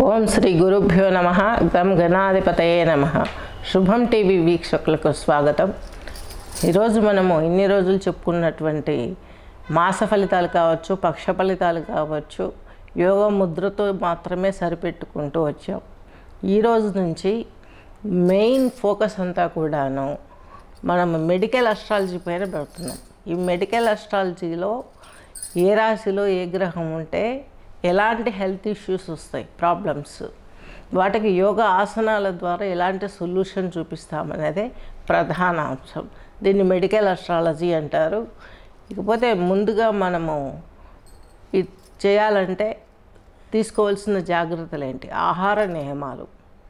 ఓం శ్రీ గురుభ్యో నమ గం గణాధిపతయే నమ శుభం టీవీ వీక్షకులకు స్వాగతం ఈరోజు మనము ఇన్ని రోజులు చెప్పుకున్నటువంటి మాస ఫలితాలు కావచ్చు పక్ష ఫలితాలు కావచ్చు యోగ ముద్రతో మాత్రమే సరిపెట్టుకుంటూ వచ్చాం ఈ రోజు నుంచి మెయిన్ ఫోకస్ అంతా కూడాను మనం మెడికల్ అస్ట్రాలజీ పైన పెడుతున్నాం ఈ మెడికల్ అస్ట్రాలజీలో ఏ రాశిలో ఏ గ్రహం ఉంటే ఎలాంటి హెల్త్ ఇష్యూస్ వస్తాయి ప్రాబ్లమ్స్ వాటికి యోగా ఆసనాల ద్వారా ఎలాంటి సొల్యూషన్ చూపిస్తామనేదే ప్రధాన అంశం దీన్ని మెడికల్ అస్ట్రాలజీ అంటారు ఇకపోతే ముందుగా మనము ఇది చేయాలంటే తీసుకోవాల్సిన జాగ్రత్తలు ఏంటి ఆహార నియమాలు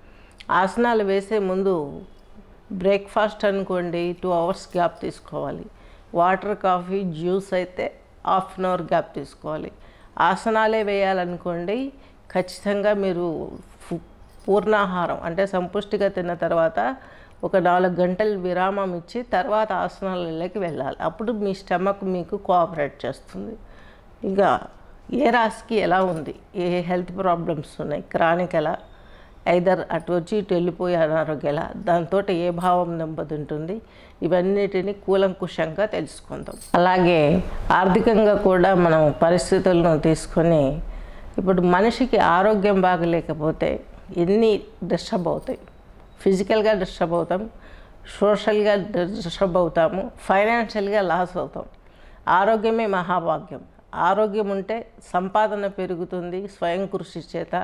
ఆసనాలు వేసే ముందు బ్రేక్ఫాస్ట్ అనుకోండి టూ అవర్స్ గ్యాప్ తీసుకోవాలి వాటర్ కాఫీ జ్యూస్ అయితే హాఫ్ అన్ అవర్ గ్యాప్ తీసుకోవాలి ఆసనాలే వేయాలనుకోండి ఖచ్చితంగా మీరు ఫు- పూర్ణాహారం అంటే సంపుష్టిగా తిన్న తర్వాత ఒక నాలుగు గంటలు విరామం ఇచ్చి తర్వాత ఆసనాలలోకి వెళ్ళాలి అప్పుడు మీ స్టమక్ మీకు కోఆపరేట్ చేస్తుంది ఇంకా ఏ రాశికి ఎలా ఉంది ఏ హెల్త్ ప్రాబ్లమ్స్ ఉన్నాయి క్రానిక్ ఎలా ఐదర్ అటు వచ్చి ఇటు వెళ్ళిపోయే అనారోగ్యం ఎలా దాంతో ఏ భావం దెబ్బతింటుంది ఇవన్నిటిని కూలంకుషంగా తెలుసుకుందాం అలాగే ఆర్థికంగా కూడా మనం పరిస్థితులను తీసుకొని ఇప్పుడు మనిషికి ఆరోగ్యం బాగలేకపోతే ఎన్ని డిస్టర్బ్ అవుతాయి ఫిజికల్గా డిస్టర్బ్ అవుతాం సోషల్గా డిస్టర్బ్ అవుతాము ఫైనాన్షియల్గా లాస్ అవుతాం ఆరోగ్యమే మహాభాగ్యం ఆరోగ్యం ఉంటే సంపాదన పెరుగుతుంది స్వయం కృషి చేత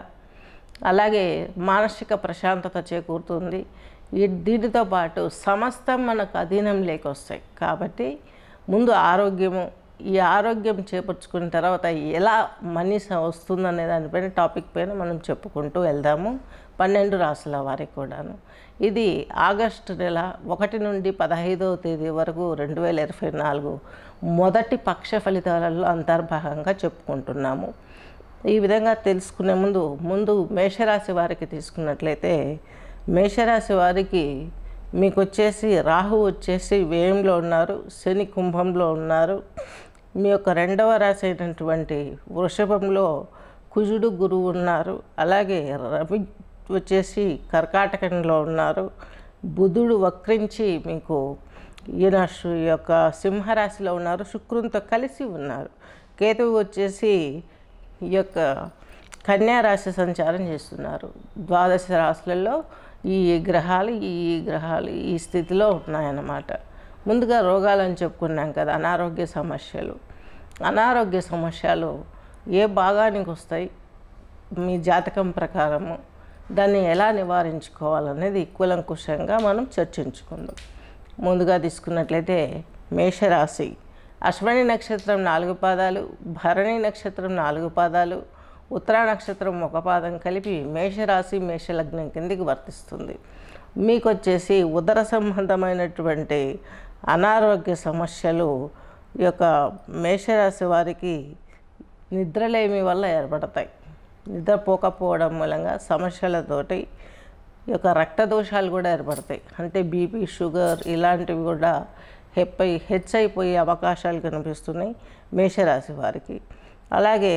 అలాగే మానసిక ప్రశాంతత చేకూరుతుంది ఈ దీనితో పాటు సమస్తం మనకు అధీనం లేకొస్తాయి కాబట్టి ముందు ఆరోగ్యము ఈ ఆరోగ్యం చేపర్చుకున్న తర్వాత ఎలా మనీ స- వస్తుందనే దానిపైన టాపిక్ పైన మనం చెప్పుకుంటూ వెళ్దాము పన్నెండు రాసుల వారికి కూడాను ఇది ఆగస్టు నెల ఒకటి నుండి పదహైదవ తేదీ వరకు రెండు వేల ఇరవై నాలుగు మొదటి పక్ష ఫలితాలలో అంతర్భాగంగా చెప్పుకుంటున్నాము ఈ విధంగా తెలుసుకునే ముందు ముందు మేషరాశి వారికి తీసుకున్నట్లయితే మేషరాశి వారికి మీకు వచ్చేసి రాహు వచ్చేసి వ్యయంలో ఉన్నారు శని కుంభంలో ఉన్నారు మీ యొక్క రెండవ రాశి అయినటువంటి వృషభంలో కుజుడు గురువు ఉన్నారు అలాగే రవి వచ్చేసి కర్కాటకంలో ఉన్నారు బుధుడు వక్రించి మీకు ఈయన శు- ఈ యొక్క సింహరాశిలో ఉన్నారు శుక్రునితో కలిసి ఉన్నారు కేతువు వచ్చేసి ఈ యొక్క కన్యా రాశి సంచారం చేస్తున్నారు ద్వాదశ రాశులలో ఈ గ్రహాలు ఈ గ్రహాలు ఈ స్థితిలో ఉన్నాయన్నమాట ముందుగా రోగాలని చెప్పుకున్నాం కదా అనారోగ్య సమస్యలు అనారోగ్య సమస్యలు ఏ భాగానికి వస్తాయి మీ జాతకం ప్రకారము దాన్ని ఎలా నివారించుకోవాలనేది కూలంకుషంగా మనం చర్చించుకుందాం ముందుగా తీసుకున్నట్లయితే మేషరాశి అశ్వని నక్షత్రం నాలుగు పాదాలు భరణి నక్షత్రం నాలుగు పాదాలు ఉత్తరా నక్షత్రం ఒక పాదం కలిపి మేషరాశి మేషలగ్నం కిందికి వర్తిస్తుంది మీకు వచ్చేసి ఉదర సంబంధమైనటువంటి అనారోగ్య సమస్యలు ఈ యొక్క మేషరాశి వారికి నిద్రలేమి వల్ల ఏర్పడతాయి నిద్రపోకపోవడం మూలంగా సమస్యలతోటి ఈ యొక్క రక్త దోషాలు కూడా ఏర్పడతాయి అంటే బీపీ షుగర్ ఇలాంటివి కూడా హెప్పై హెచ్ అయిపోయే అవకాశాలు కనిపిస్తున్నాయి మేషరాశి వారికి అలాగే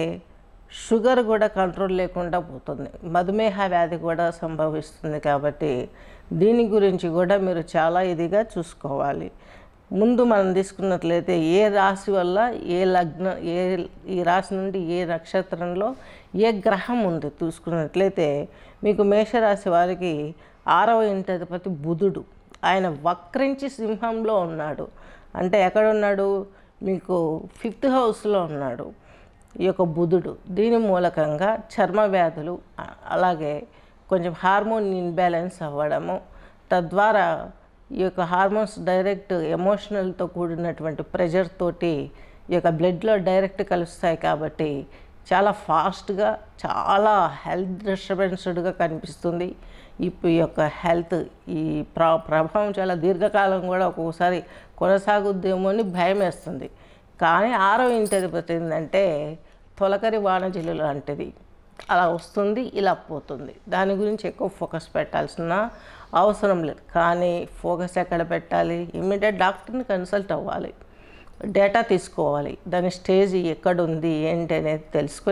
షుగర్ కూడా కంట్రోల్ లేకుండా పోతుంది మధుమేహ వ్యాధి కూడా సంభవిస్తుంది కాబట్టి దీని గురించి కూడా మీరు చాలా ఇదిగా చూసుకోవాలి ముందు మనం తీసుకున్నట్లయితే ఏ రాశి వల్ల ఏ లగ్న ఏ ఈ రాశి నుండి ఏ నక్షత్రంలో ఏ గ్రహం ఉంది చూసుకున్నట్లయితే మీకు మేషరాశి వారికి ఆరవ ఇంటి అధిపతి బుధుడు ఆయన వక్రించి సింహంలో ఉన్నాడు అంటే ఎక్కడ ఉన్నాడు మీకు ఫిఫ్త్ హౌస్లో ఉన్నాడు ఈ యొక్క బుధుడు దీని మూలకంగా చర్మ వ్యాధులు అ- అలాగే కొంచెం హార్మోన్ ఇన్బ్యాలెన్స్ అవ్వడము తద్వారా ఈ యొక్క హార్మోన్స్ డైరెక్ట్ ఎమోషనల్తో కూడినటువంటి ప్రెషర్ తోటి ఈ యొక్క బ్లడ్లో డైరెక్ట్ కలుస్తాయి కాబట్టి చాలా ఫాస్ట్గా చాలా హెల్త్ డిస్టర్బెన్స్డ్గా కనిపిస్తుంది ఇప్పుడు ఈ యొక్క హెల్త్ ఈ ప్ర ప్రభావం చాలా దీర్ఘకాలం కూడా ఒక్కొక్కసారి కొనసాగుద్దేమో అని భయం వేస్తుంది కానీ ఆరో ఇంటి అధిపతి ఏంటంటే తొలకరి వానజిల్లు లాంటిది అలా వస్తుంది ఇలా పోతుంది దాని గురించి ఎక్కువ ఫోకస్ పెట్టాల్సిన అవసరం లేదు కానీ ఫోకస్ ఎక్కడ పెట్టాలి ఇమ్మీడియట్ డాక్టర్ని కన్సల్ట్ అవ్వాలి డేటా తీసుకోవాలి దాని స్టేజ్ ఎక్కడుంది ఏంటి అనేది తెలుసుకొని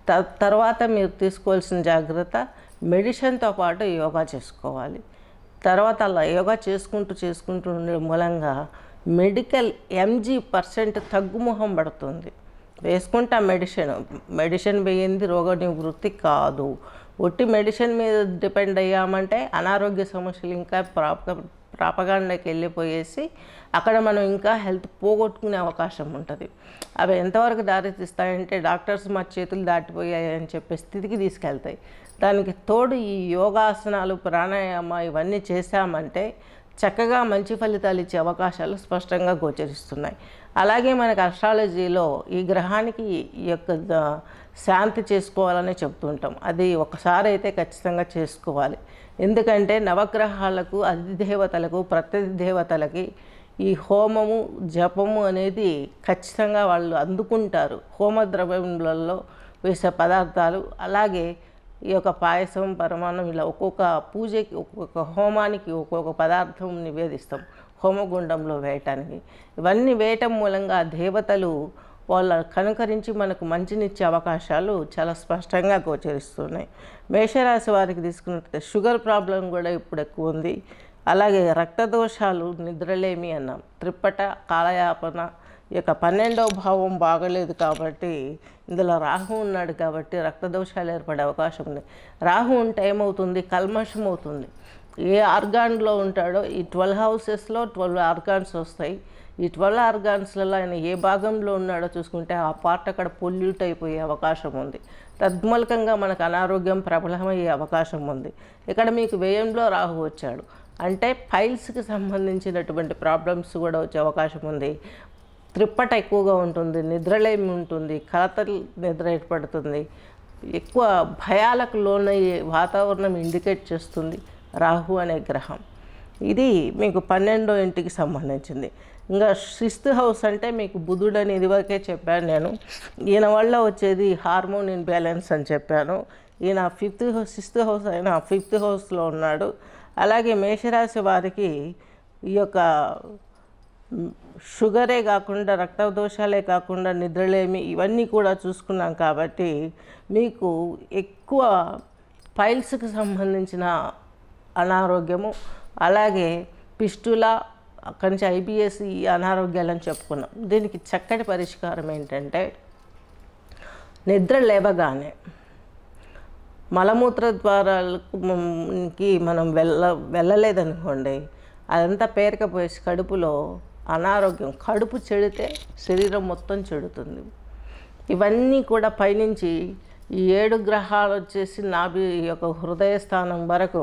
త తర్వాత మీరు తీసుకోవాల్సిన జాగ్రత్త మెడిసిన్తో పాటు యోగా చేసుకోవాలి తర్వాత అలా యోగా చేసుకుంటూ చేసుకుంటూ ఉండే మూలంగా మెడికల్ ఎంజీ పర్సెంట్ తగ్గుముఖం పడుతుంది వేసుకుంటా మెడిసిన్ మెడిసిన్ వేయింది రోగ నివృత్తి కాదు ఒట్టి మెడిసిన్ మీద డిపెండ్ అయ్యామంటే అనారోగ్య సమస్యలు ఇంకా ప్రాప ప్రాపగాండకి వెళ్ళిపోయేసి అక్కడ మనం ఇంకా హెల్త్ పోగొట్టుకునే అవకాశం ఉంటుంది అవి ఎంతవరకు దారితీస్తాయంటే డాక్టర్స్ మా చేతులు దాటిపోయాయి అని చెప్పే స్థితికి తీసుకెళ్తాయి దానికి తోడు ఈ యోగాసనాలు ప్రాణాయామ ఇవన్నీ చేశామంటే చక్కగా మంచి ఫలితాలు ఇచ్చే అవకాశాలు స్పష్టంగా గోచరిస్తున్నాయి అలాగే మనకు అస్ట్రాలజీలో ఈ గ్రహానికి ఈ యొక్క ద- శాంతి చేసుకోవాలని చెప్తుంటాం అది ఒకసారి అయితే ఖచ్చితంగా చేసుకోవాలి ఎందుకంటే నవగ్రహాలకు అధిదేవతలకు ప్రత్యధి దేవతలకి ఈ హోమము జపము అనేది ఖచ్చితంగా వాళ్ళు అందుకుంటారు హోమ ద్రవ్యములలో వేసే పదార్థాలు అలాగే ఈ యొక్క పాయసం పరమాన్నం ఇలా ఒక్కొక్క పూజకి ఒక్కొక్క హోమానికి ఒక్కొక్క పదార్థం నివేదిస్తాం హోమగుండంలో వేయటానికి ఇవన్నీ వేయటం మూలంగా ఆ దేవతలు వాళ్ళ కనుకరించి మనకు మంచినిచ్చే అవకాశాలు చాలా స్పష్టంగా గోచరిస్తున్నాయి మేషరాశి వారికి తీసుకున్నట్లయితే షుగర్ ప్రాబ్లం కూడా ఇప్పుడు ఎక్కువ ఉంది అలాగే రక్తదోషాలు నిద్రలేమి అన్నాం త్రిప్పట కాలయాపన ఈ యొక్క పన్నెండవ భావం బాగలేదు కాబట్టి ఇందులో రాహు ఉన్నాడు కాబట్టి రక్తదోషాలు ఏర్పడే అవకాశం ఉంది రాహు ఉంటే ఏమవుతుంది కల్మషం అవుతుంది ఏ ఆర్గాన్లో ఉంటాడో ఈ ట్వెల్వ్ హౌసెస్లో ట్వెల్వ్ ఆర్గాన్స్ వస్తాయి ఈ ట్వెల్వ్ ఆర్గాన్స్లలో ఆయన ఏ భాగంలో ఉన్నాడో చూసుకుంటే ఆ పార్ట్ అక్కడ పొల్యూట్ అయిపోయే అవకాశం ఉంది తద్మూలకంగా మనకు అనారోగ్యం ప్రబలమయ్యే అవకాశం ఉంది ఇక్కడ మీకు వ్యయంలో రాహు వచ్చాడు అంటే ఫైల్స్కి సంబంధించినటువంటి ప్రాబ్లమ్స్ కూడా వచ్చే అవకాశం ఉంది త్రిప్పట ఎక్కువగా ఉంటుంది నిద్రలేమి ఉంటుంది కలతలు నిద్ర ఏర్పడుతుంది ఎక్కువ భయాలకు లోనయ్యే వాతావరణం ఇండికేట్ చేస్తుంది రాహు అనే గ్రహం ఇది మీకు పన్నెండో ఇంటికి సంబంధించింది ఇంకా సిక్స్త్ హౌస్ అంటే మీకు బుధుడు అని ఇదివరకే చెప్పాను నేను ఈయన వల్ల వచ్చేది హార్మోన్ ఇన్బ్యాలెన్స్ అని చెప్పాను ఈయన ఫిఫ్త్ హౌస్ సిక్స్త్ హౌస్ అయినా ఫిఫ్త్ హౌస్లో ఉన్నాడు అలాగే మేషరాశి వారికి ఈ యొక్క మ్, షుగరే కాకుండా రక్త దోషాలే కాకుండా నిద్రలేమి ఇవన్నీ కూడా చూసుకున్నాం కాబట్టి మీకు ఎక్కువ పైల్స్కి సంబంధించిన అనారోగ్యము అలాగే పిస్టులా అక్కడి నుంచి ఐబిఎస్ ఈ అనారోగ్యాలని చెప్పుకున్నాం దీనికి చక్కటి పరిష్కారం ఏంటంటే నిద్ర లేవగానే మలమూత్ర ద్వారాలకి మనం వెళ్ళ వెళ్ళలేదనుకోండి అదంతా పేరకపోయేసి కడుపులో అనారోగ్యం కడుపు చెడితే శరీరం మొత్తం చెడుతుంది ఇవన్నీ కూడా పైనుంచి ఈ ఏడు గ్రహాలు వచ్చేసి నాభి యొక్క హృదయ స్థానం వరకు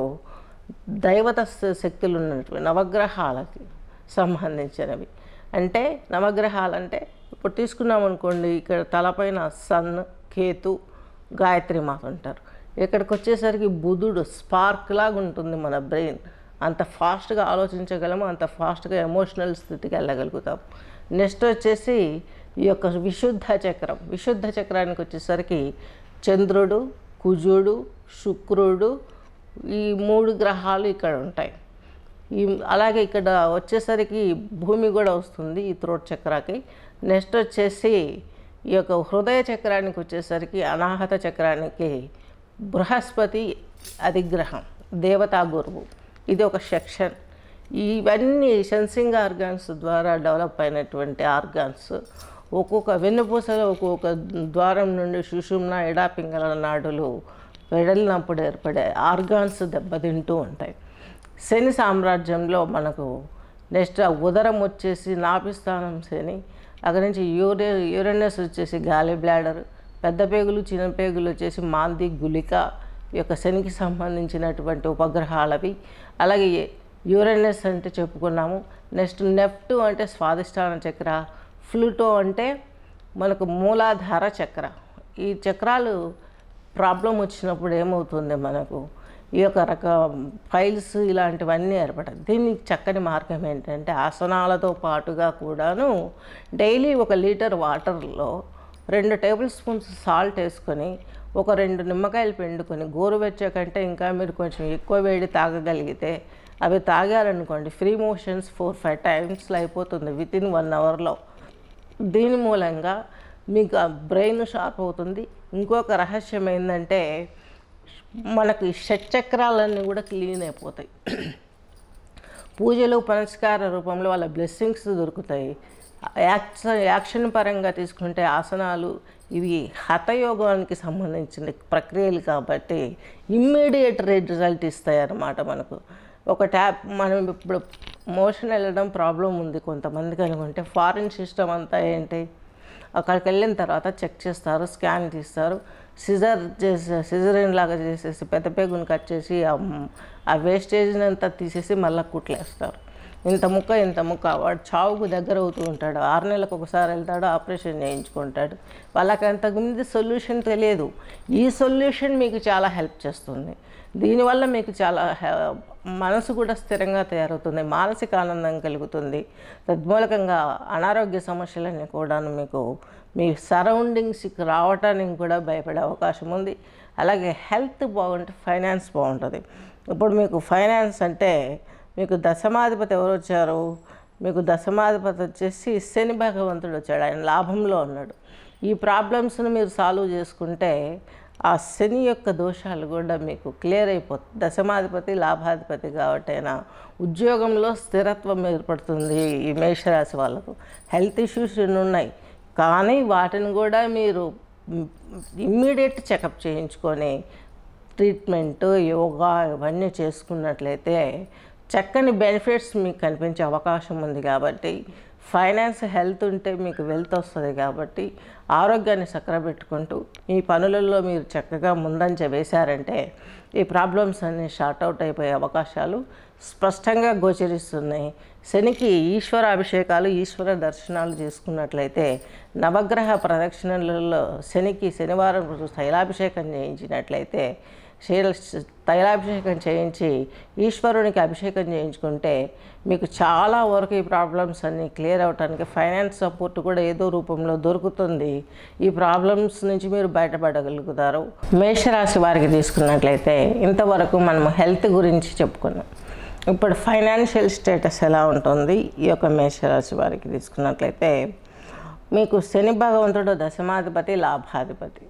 దైవత శ- శక్తులు ఉన్నట్టు నవగ్రహాలకి సంబంధించినవి అంటే నవగ్రహాలు అంటే ఇప్పుడు తీసుకున్నాం అనుకోండి ఇక్కడ తలపైన సన్ కేతు గాయత్రి మాత ఉంటారు ఇక్కడికి వచ్చేసరికి బుధుడు స్పార్క్ లాగా ఉంటుంది మన బ్రెయిన్ అంత ఫాస్ట్గా ఆలోచించగలము అంత ఫాస్ట్గా ఎమోషనల్ స్థితికి వెళ్ళగలుగుతాం నెక్స్ట్ వచ్చేసి ఈ యొక్క విశుద్ధ చక్రం విశుద్ధ చక్రానికి వచ్చేసరికి చంద్రుడు కుజుడు శుక్రుడు ఈ మూడు గ్రహాలు ఇక్కడ ఉంటాయి ఈ అలాగే ఇక్కడ వచ్చేసరికి భూమి కూడా వస్తుంది ఈ త్రోట్ చక్రాకి నెక్స్ట్ వచ్చేసి ఈ యొక్క హృదయ చక్రానికి వచ్చేసరికి అనాహత చక్రానికి బృహస్పతి అధిగ్రహం దేవతా గురువు ఇది ఒక సెక్షన్ ఇవన్నీ సెన్సింగ్ ఆర్గాన్స్ ద్వారా డెవలప్ అయినటువంటి ఆర్గాన్స్ ఒక్కొక్క వెన్నుపూసలో ఒక్కొక్క ద్వారం నుండి సుషుమ్న ఎడాపింగళ నాడులు వెడలినప్పుడు ఏర్పడే ఆర్గాన్స్ దెబ్బతింటూ ఉంటాయి శని సామ్రాజ్యంలో మనకు నెక్స్ట్ ఆ ఉదరం వచ్చేసి నాభిస్థానం శని అక్కడి నుంచి యూరే యూరెనస్ వచ్చేసి గాలి బ్లాడర్ పెద్ద పేగులు చిన్న పేగులు వచ్చేసి మాంది గులిక ఈ యొక్క శనికి సంబంధించినటువంటి ఉపగ్రహాలవి అలాగే యూరెనస్ అంటే చెప్పుకున్నాము నెక్స్ట్ నెఫ్ట్ అంటే స్వాదిష్టాన చక్ర ఫ్లూటో అంటే మనకు మూలాధార చక్ర ఈ చక్రాలు ప్రాబ్లం వచ్చినప్పుడు ఏమవుతుంది మనకు ఈ యొక్క రక ఫైల్స్ ఇలాంటివన్నీ ఏర్పడతాయి దీనికి చక్కని మార్గం ఏంటంటే ఆసనాలతో పాటుగా కూడాను డైలీ ఒక లీటర్ వాటర్లో రెండు టేబుల్ స్పూన్స్ సాల్ట్ వేసుకొని ఒక రెండు నిమ్మకాయలు పిండుకొని గోరువెచ్చ కంటే ఇంకా మీరు కొంచెం ఎక్కువ వేడి తాగగలిగితే అవి తాగారనుకోండి ఫ్రీ మోషన్స్ ఫోర్ ఫైవ్ టైమ్స్లో అయిపోతుంది విత్ ఇన్ వన్ అవర్లో దీని మూలంగా మీకు ఆ బ్రెయిన్ షార్ప్ అవుతుంది ఇంకొక రహస్యం ఏంటంటే మనకు ఈ షట్చక్రాలన్నీ కూడా క్లీన్ అయిపోతాయి పూజలు పునస్కార రూపంలో వాళ్ళ బ్లెస్సింగ్స్ దొరుకుతాయి యాక్షన్ యాక్షన్ పరంగా తీసుకుంటే ఆసనాలు ఇవి హతయోగానికి సంబంధించిన ప్రక్రియలు కాబట్టి ఇమ్మీడియట్ రిజల్ట్ ఇస్తాయి అన్నమాట మనకు ఒక ట్యాప్ మనం ఇప్పుడు మోషన్ వెళ్ళడం ప్రాబ్లం ఉంది కొంతమందికి అనుకుంటే ఫారిన్ సిస్టమ్ అంతా ఏంటి అక్కడికి వెళ్ళిన తర్వాత చెక్ చేస్తారు స్కాన్ తీస్తారు సిజర్ చేసే సిజరిన్ లాగా చేసేసి పెద్ద పేగుని కట్ చేసి ఆ మ్- ఆ వేస్టేజ్ని అంతా తీసేసి మళ్ళీ కుట్లేస్తారు ఇంత ముక్క ఇంత ముక్క వాడు చావుకు దగ్గర అవుతూ ఉంటాడు ఆరు నెలలకు ఒకసారి వెళ్తాడు ఆపరేషన్ చేయించుకుంటాడు వాళ్ళకి అంతకుముందు సొల్యూషన్ తెలియదు ఈ సొల్యూషన్ మీకు చాలా హెల్ప్ చేస్తుంది దీనివల్ల మీకు చాలా హె- మనసు కూడా స్థిరంగా తయారవుతుంది మానసిక ఆనందం కలుగుతుంది తద్మూలకంగా అనారోగ్య సమస్యలన్నీ కూడా మీకు మీ సరౌండింగ్స్కి రావటానికి కూడా భయపడే అవకాశం ఉంది అలాగే హెల్త్ బాగుంటే ఫైనాన్స్ బాగుంటుంది ఇప్పుడు మీకు ఫైనాన్స్ అంటే మీకు దశమాధిపతి ఎవరు వచ్చారు మీకు దశమాధిపతి వచ్చేసి శని భగవంతుడు వచ్చాడు ఆయన లాభంలో ఉన్నాడు ఈ ప్రాబ్లమ్స్ని మీరు సాల్వ్ చేసుకుంటే ఆ శని యొక్క దోషాలు కూడా మీకు క్లియర్ అయిపోతుంది దశమాధిపతి లాభాధిపతి కాబట్టి అయినా ఉద్యోగంలో స్థిరత్వం ఏర్పడుతుంది ఈ మేషరాశి వాళ్ళకు హెల్త్ ఇష్యూస్ ఎన్ని ఉన్నాయి కానీ వాటిని కూడా మీరు ఇమ్మీడియట్ చెకప్ చేయించుకొని ట్రీట్మెంట్ యోగా ఇవన్నీ చేసుకున్నట్లయితే చక్కని బెనిఫిట్స్ మీకు కనిపించే అవకాశం ఉంది కాబట్టి ఫైనాన్స్ హెల్త్ ఉంటే మీకు వెల్త్ వస్తుంది కాబట్టి ఆరోగ్యాన్ని చక్కబెట్టుకుంటూ మీ పనులలో మీరు చక్కగా ముందంజ వేశారంటే ఈ ప్రాబ్లమ్స్ అన్నీ షార్ట్ అవుట్ అయిపోయే అవకాశాలు స్పష్టంగా గోచరిస్తున్నాయి శనికి ఈశ్వర అభిషేకాలు ఈశ్వర దర్శనాలు చేసుకున్నట్లయితే నవగ్రహ ప్రదక్షిణలలో శనికి శనివారం రోజు తైలాభిషేకం చేయించినట్లయితే శైల తైలాభిషేకం చేయించి ఈశ్వరునికి అభిషేకం చేయించుకుంటే మీకు చాలా వరకు ఈ ప్రాబ్లమ్స్ అన్నీ క్లియర్ అవడానికి ఫైనాన్స్ సపోర్ట్ కూడా ఏదో రూపంలో దొరుకుతుంది ఈ ప్రాబ్లమ్స్ నుంచి మీరు బయటపడగలుగుతారు మేషరాశి వారికి తీసుకున్నట్లయితే ఇంతవరకు మనం హెల్త్ గురించి చెప్పుకున్నాం ఇప్పుడు ఫైనాన్షియల్ స్టేటస్ ఎలా ఉంటుంది ఈ యొక్క మేషరాశి వారికి తీసుకున్నట్లయితే మీకు శని భగవంతుడు దశమాధిపతి లాభాధిపతి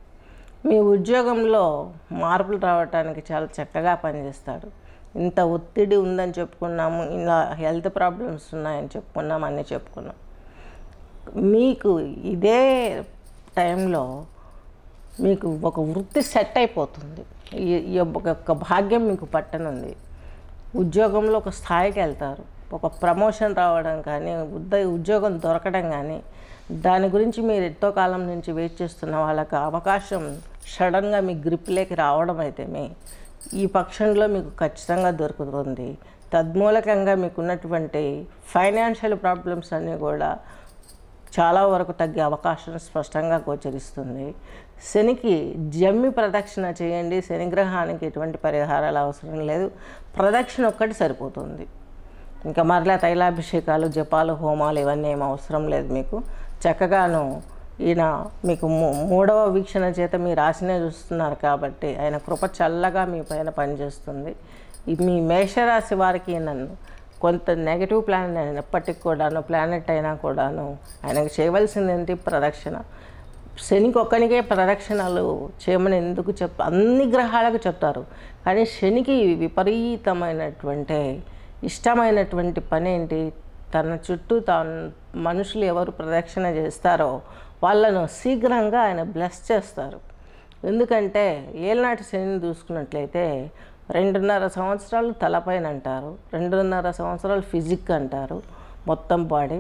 మీ ఉద్యోగంలో మార్పులు రావడానికి చాలా చక్కగా పనిచేస్తాడు ఇంత ఒత్తిడి ఉందని చెప్పుకున్నాము ఇలా హెల్త్ ప్రాబ్లమ్స్ ఉన్నాయని చెప్పుకున్నాం అన్నీ చెప్పుకున్నాం మీకు ఇదే టైంలో మీకు ఒక వృత్తి సెట్ అయిపోతుంది ఈ- ఈ యొక్క భాగ్యం మీకు పట్టనుంది ఉద్యోగంలో ఒక స్థాయికి వెళ్తారు ఒక ప్రమోషన్ రావడం కానీ ఉద్ద ఉద్యోగం దొరకడం కానీ దాని గురించి మీరు ఎంతో కాలం నుంచి వెయిట్ చేస్తున్న వాళ్ళకి అవకాశం సడన్గా మీ గ్రిప్లోకి రావడం అయితే మీ ఈ పక్షంలో మీకు ఖచ్చితంగా దొరుకుతుంది తద్మూలకంగా మీకున్నటువంటి ఫైనాన్షియల్ ప్రాబ్లమ్స్ అన్నీ కూడా చాలా వరకు తగ్గే అవకాశం స్పష్టంగా గోచరిస్తుంది శనికి జమ్మి ప్రదక్షిణ చేయండి శనిగ్రహానికి ఎటువంటి పరిహారాలు అవసరం లేదు ప్రదక్షిణ ఒక్కటి సరిపోతుంది ఇంకా మరలా తైలాభిషేకాలు జపాలు హోమాలు ఇవన్నీ ఏం అవసరం లేదు మీకు చక్కగాను ఈయన మీకు మూ- మూడవ వీక్షణ చేత మీ రాశినే చూస్తున్నారు కాబట్టి ఆయన కృప చల్లగా మీ పైన పనిచేస్తుంది ఈ మీ మేషరాశి వారికి నన్ను కొంత నెగిటివ్ ప్లానెట్ అయినప్పటికీ కూడాను ప్లానెట్ అయినా కూడాను ఆయనకు చేయవలసింది ఏంటి ప్రదక్షిణ శనికి ఒక్కనికే ప్రదక్షిణలు చేయమని ఎందుకు చెప్ అన్ని గ్రహాలకు చెప్తారు కానీ శనికి విపరీతమైనటువంటి ఇష్టమైనటువంటి పని ఏంటి తన చుట్టూ తాను మనుషులు ఎవరు ప్రదక్షిణ చేస్తారో వాళ్ళను శీఘ్రంగా ఆయన బ్లెస్ చేస్తారు ఎందుకంటే ఏలనాటి శనిని చూసుకున్నట్లయితే రెండున్నర సంవత్సరాలు తలపైన అంటారు రెండున్నర సంవత్సరాలు ఫిజిక్ అంటారు మొత్తం బాడీ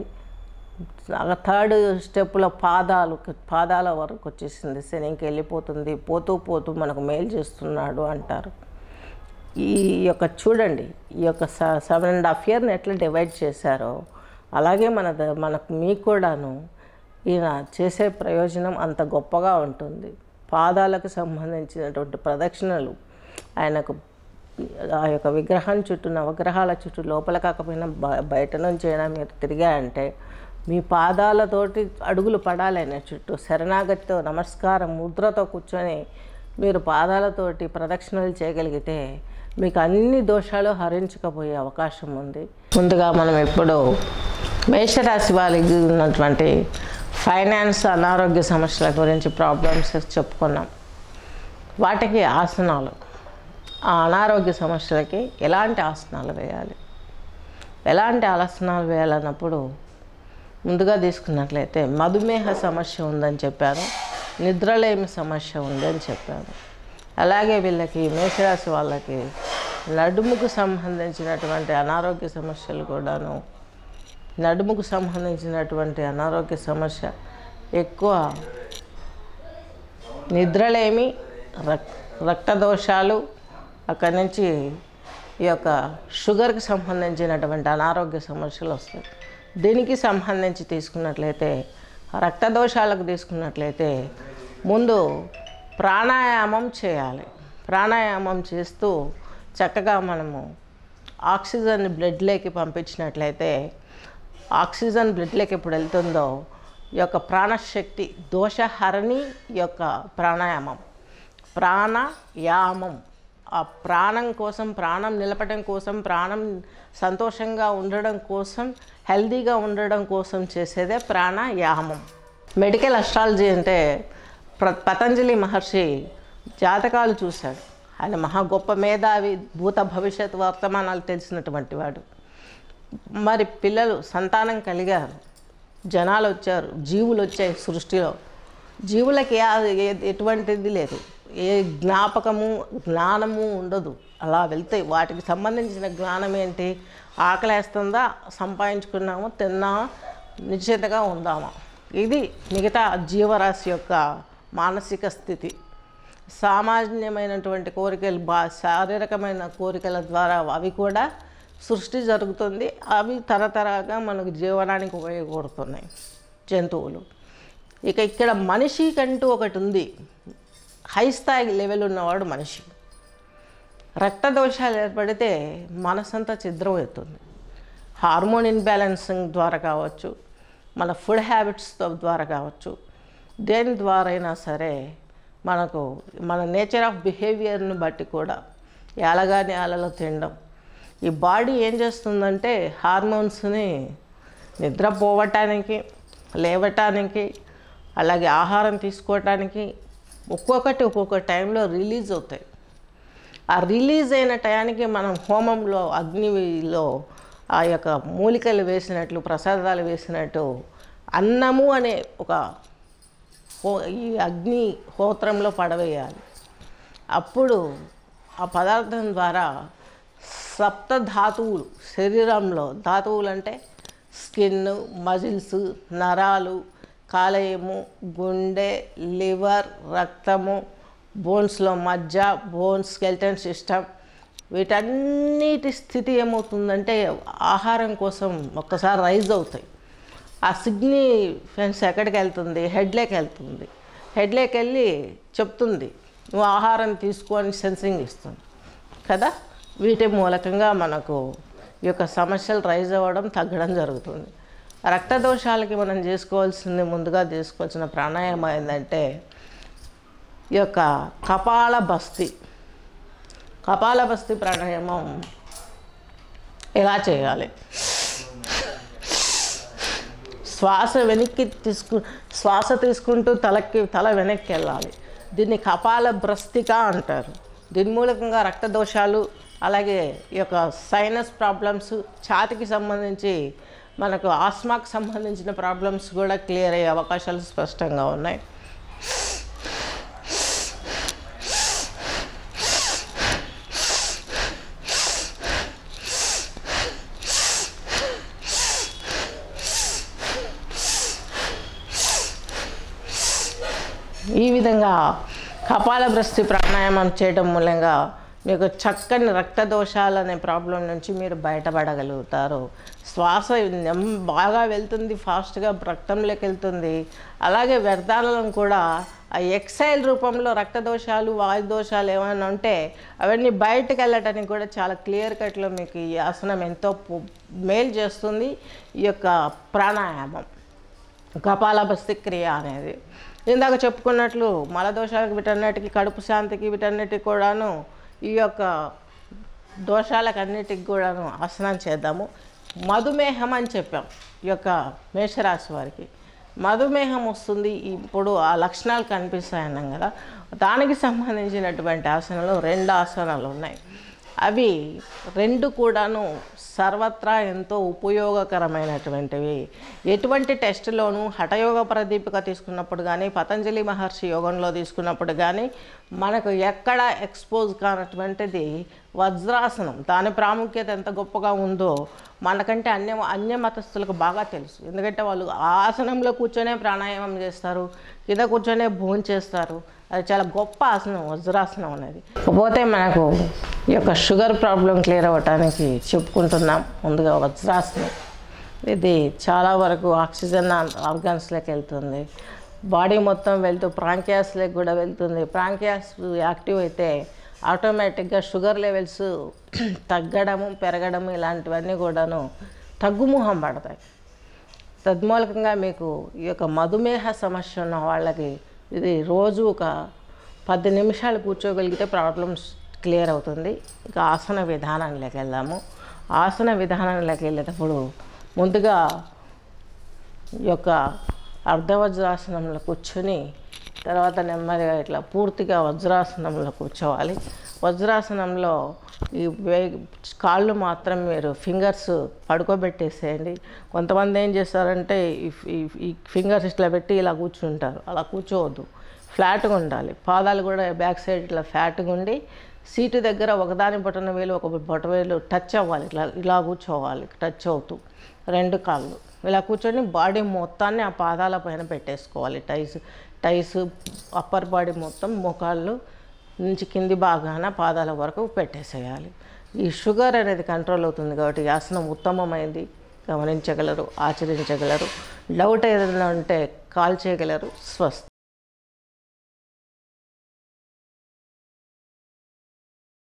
థర్డ్ స్టెప్లో పాదాలు పాదాల వరకు వచ్చేసింది శనికి వెళ్ళిపోతుంది పోతూ పోతూ మనకు మేలు చేస్తున్నాడు అంటారు ఈ యొక్క చూడండి ఈ యొక్క సెవెన్ అండ్ హాఫ్ ఇయర్ని ఎట్లా డివైడ్ చేశారో అలాగే మన ద- మనకు మీకు కూడాను ఈయన చేసే ప్రయోజనం అంత గొప్పగా ఉంటుంది పాదాలకు సంబంధించినటువంటి ప్రదక్షిణలు ఆయనకు ఆ యొక్క విగ్రహం చుట్టూ నవగ్రహాల చుట్టూ లోపల కాకపోయినా బ- బయట నుంచి అయినా మీరు తిరిగాయంటే మీ పాదాలతోటి అడుగులు పడాలి ఆయన చుట్టూ శరణాగతితో నమస్కారం ముద్రతో కూర్చొని మీరు పాదాలతోటి ప్రదక్షిణలు చేయగలిగితే మీకు అన్ని దోషాలు హరించకపోయే అవకాశం ఉంది ముందుగా మనం ఇప్పుడు మేషరాశి వారికి ఉన్నటువంటి ఫైనాన్స్ అనారోగ్య సమస్యల గురించి ప్రాబ్లమ్స్ చెప్పుకున్నాం వాటికి ఆసనాలు ఆ అనారోగ్య సమస్యలకి ఎలాంటి ఆసనాలు వేయాలి ఎలాంటి ఆసనాలు వేయాలన్నప్పుడు ముందుగా తీసుకున్నట్లయితే మధుమేహ సమస్య ఉందని చెప్పారు నిద్రలేమి సమస్య ఉందని చెప్పారు అలాగే వీళ్ళకి మేషరాశి వాళ్ళకి నడుముకు సంబంధించినటువంటి అనారోగ్య సమస్యలు కూడాను నడుముకు సంబంధించినటువంటి అనారోగ్య సమస్య ఎక్కువ నిద్రలేమి రక్ రక్తదోషాలు అక్కడి నుంచి ఈ యొక్క షుగర్కి సంబంధించినటువంటి అనారోగ్య సమస్యలు వస్తాయి దీనికి సంబంధించి తీసుకున్నట్లయితే రక్తదోషాలకు తీసుకున్నట్లయితే ముందు ప్రాణాయామం చేయాలి ప్రాణాయామం చేస్తూ చక్కగా మనము ఆక్సిజన్ బ్లడ్లోకి పంపించినట్లయితే ఆక్సిజన్ బ్లడ్లోకి ఎప్పుడు వెళ్తుందో ఈ యొక్క ప్రాణశక్తి దోషహరణి ఈ యొక్క ప్రాణాయామం ప్రాణయామం ఆ ప్రాణం కోసం ప్రాణం నిలపడం కోసం ప్రాణం సంతోషంగా ఉండడం కోసం హెల్దీగా ఉండడం కోసం చేసేదే ప్రాణాయామం మెడికల్ అస్ట్రాలజీ అంటే ప్ర పతంజలి మహర్షి జాతకాలు చూశాడు ఆయన మహా గొప్ప మేధావి భూత భవిష్యత్ వర్తమానాలు తెలిసినటువంటి వాడు మరి పిల్లలు సంతానం కలిగారు జనాలు వచ్చారు జీవులు వచ్చాయి సృష్టిలో జీవులకి ఆ- ఏ- ఎటువంటిది లేదు ఏ జ్ఞాపకము జ్ఞానము ఉండదు అలా వెళ్తాయి వాటికి సంబంధించిన జ్ఞానం ఏంటి ఆకలేస్తుందా సంపాదించుకున్నాము తిన్నామా నిశ్చితగా ఉందామా ఇది మిగతా జీవరాశి యొక్క మానసిక స్థితి సామాన్యమైనటువంటి కోరికలు బా శారీరకమైన కోరికల ద్వారా అవి కూడా సృష్టి జరుగుతుంది అవి తరతరాగా మనకు జీవనానికి ఉపయోగపడుతున్నాయి జంతువులు ఇక ఇక్కడ మనిషి కంటూ ఒకటి ఉంది హై స్థాయి లెవెల్ ఉన్నవాడు మనిషి రక్త దోషాలు ఏర్పడితే మనసంతా ఛిద్రం అవుతుంది హార్మోన్ ఇన్బ్యాలెన్సింగ్ ద్వారా కావచ్చు మన ఫుడ్ హ్యాబిట్స్తో ద్వారా కావచ్చు దేని ద్వారా అయినా సరే మనకు మన నేచర్ ఆఫ్ బిహేవియర్ని బట్టి కూడా ఎలగాని అలలో తినడం ఈ బాడీ ఏం చేస్తుందంటే హార్మోన్స్ని నిద్రపోవటానికి లేవటానికి అలాగే ఆహారం తీసుకోవటానికి ఒక్కొక్కటి ఒక్కొక్క టైంలో రిలీజ్ అవుతాయి ఆ రిలీజ్ అయిన టయానికి మనం హోమంలో అగ్నిలో ఆ యొక్క మూలికలు వేసినట్లు ప్రసాదాలు వేసినట్టు అన్నము అనే ఒక హో ఈ అగ్ని హోత్రంలో పడవేయాలి అప్పుడు ఆ పదార్థం ద్వారా సప్త ధాతువులు శరీరంలో ధాతువులు అంటే స్కిన్ మజిల్స్ నరాలు కాలేయము గుండె లివర్ రక్తము బోన్స్లో మజ్జ బోన్స్ స్కెల్టన్ సిస్టమ్ వీటన్నిటి స్థితి ఏమవుతుందంటే ఆహారం కోసం ఒక్కసారి రైజ్ అవుతాయి ఆ సిగ్నిఫెన్స్ ఎక్కడికి వెళ్తుంది హెడ్లోకి వెళ్తుంది హెడ్లోకి వెళ్ళి చెప్తుంది నువ్వు ఆహారం తీసుకొని సెన్సింగ్ ఇస్తుంది కదా వీటి మూలకంగా మనకు ఈ యొక్క సమస్యలు రైజ్ అవ్వడం తగ్గడం జరుగుతుంది రక్త దోషాలకి మనం చేసుకోవాల్సింది ముందుగా చేసుకోవాల్సిన ప్రాణాయామం ఏంటంటే ఈ యొక్క కపాల బస్తి కపాల బస్తి ప్రాణాయామం ఎలా చేయాలి శ్వాస వెనక్కి తీసుకు శ్వాస తీసుకుంటూ తలకి తల వెనక్కి వెళ్ళాలి దీన్ని కపాల భ్రస్తిక అంటారు దీని మూలకంగా రక్త దోషాలు అలాగే ఈ యొక్క సైనస్ ప్రాబ్లమ్స్ ఛాతికి సంబంధించి మనకు ఆస్మాకు సంబంధించిన ప్రాబ్లమ్స్ కూడా క్లియర్ అయ్యే అవకాశాలు స్పష్టంగా ఉన్నాయి ఈ విధంగా కపాలభ్రష్టి ప్రాణాయామం చేయడం మూలంగా మీకు చక్కని రక్త దోషాలు అనే ప్రాబ్లం నుంచి మీరు బయటపడగలుగుతారు శ్వాస నెమ్ బాగా వెళ్తుంది ఫాస్ట్గా రక్తంలోకి వెళ్తుంది అలాగే వ్యర్థాలను కూడా ఆ ఎక్సైల్ రూపంలో రక్త దోషాలు వాయు దోషాలు ఏమైనా ఉంటే అవన్నీ బయటకు వెళ్ళటానికి కూడా చాలా క్లియర్ కట్లో మీకు ఈ ఆసనం ఎంతో పు- మేలు చేస్తుంది ఈ యొక్క ప్రాణాయామం కపాలభస్తి క్రియ అనేది ఇందాక చెప్పుకున్నట్లు మలదోషాలకు వీటన్నిటికి కడుపు శాంతికి వీటన్నిటికి కూడాను ఈ యొక్క దోషాలకు అన్నిటికి కూడాను ఆసనం చేద్దాము మధుమేహం అని చెప్పాం ఈ యొక్క మేషరాశి వారికి మధుమేహం వస్తుంది ఇప్పుడు ఆ లక్షణాలు కనిపిస్తాయి అన్నాం కదా దానికి సంబంధించినటువంటి ఆసనాలు రెండు ఆసనాలు ఉన్నాయి అవి రెండు కూడాను సర్వత్రా ఎంతో ఉపయోగకరమైనటువంటివి ఎటువంటి టెస్టులోనూ హఠయోగ ప్రదీపిక తీసుకున్నప్పుడు కానీ పతంజలి మహర్షి యోగంలో తీసుకున్నప్పుడు కానీ మనకు ఎక్కడ ఎక్స్పోజ్ కానటువంటిది వజ్రాసనం దాని ప్రాముఖ్యత ఎంత గొప్పగా ఉందో మనకంటే అన్య అన్య మతస్థులకు బాగా తెలుసు ఎందుకంటే వాళ్ళు ఆ ఆసనంలో కూర్చొనే ప్రాణాయామం చేస్తారు కింద కూర్చొనే భోజనం చేస్తారు అది చాలా గొప్ప ఆసనం వజ్రాసనం అనేది కాకపోతే మనకు ఈ యొక్క షుగర్ ప్రాబ్లం క్లియర్ అవ్వటానికి చెప్పుకుంటున్నాం ముందుగా వజ్రాసనం ఇది చాలా వరకు ఆక్సిజన్ ఆర్గాన్స్లోకి వెళ్తుంది బాడీ మొత్తం వెళ్తూ ప్రాంక్యాస్లోకి కూడా వెళ్తుంది ప్రాంక్యాస్ యాక్టివ్ అయితే ఆటోమేటిక్గా షుగర్ లెవెల్స్ తగ్గడము పెరగడము ఇలాంటివన్నీ కూడాను తగ్గుముఖం పడతాయి తద్మూలకంగా మీకు ఈ యొక్క మధుమేహ సమస్య ఉన్న వాళ్ళకి ఇది రోజు ఒక పది నిమిషాలు కూర్చోగలిగితే ప్రాబ్లమ్స్ క్లియర్ అవుతుంది ఇక ఆసన విధానంలోకి వెళ్దాము ఆసన విధానంలోకి వెళ్ళేటప్పుడు ముందుగా ఈ యొక్క అర్ధవజ్రాసనంలో కూర్చొని తర్వాత నెమ్మదిగా ఇట్లా పూర్తిగా వజ్రాసనంలో కూర్చోవాలి వజ్రాసనంలో ఈ వే కాళ్ళు మాత్రం మీరు ఫింగర్స్ పడుకోబెట్టేసేయండి కొంతమంది ఏం చేస్తారంటే ఈ ఈ- ఈ ఫింగర్స్ ఇట్లా పెట్టి ఇలా కూర్చుంటారు అలా కూర్చోవద్దు ఫ్లాట్గా ఉండాలి పాదాలు కూడా బ్యాక్ సైడ్ ఇట్లా ఫ్లాట్గా ఉండి సీటు దగ్గర ఒకదాని బొటన వేలు ఒక బొటన వేలు టచ్ అవ్వాలి ఇట్లా ఇలా కూర్చోవాలి టచ్ అవుతూ రెండు కాళ్ళు ఇలా కూర్చొని బాడీ మొత్తాన్ని ఆ పాదాల పైన పెట్టేసుకోవాలి టైస్ టైస్ అప్పర్ బాడీ మొత్తం మోకాళ్ళు నుంచి కింది భాగాన పాదాల వరకు పెట్టేసేయాలి ఈ షుగర్ అనేది కంట్రోల్ అవుతుంది కాబట్టి ఈ ఆసనం ఉత్తమమైంది గమనించగలరు ఆచరించగలరు డౌట్ ఏదైనా ఉంటే కాల్ చేయగలరు స్వస్తి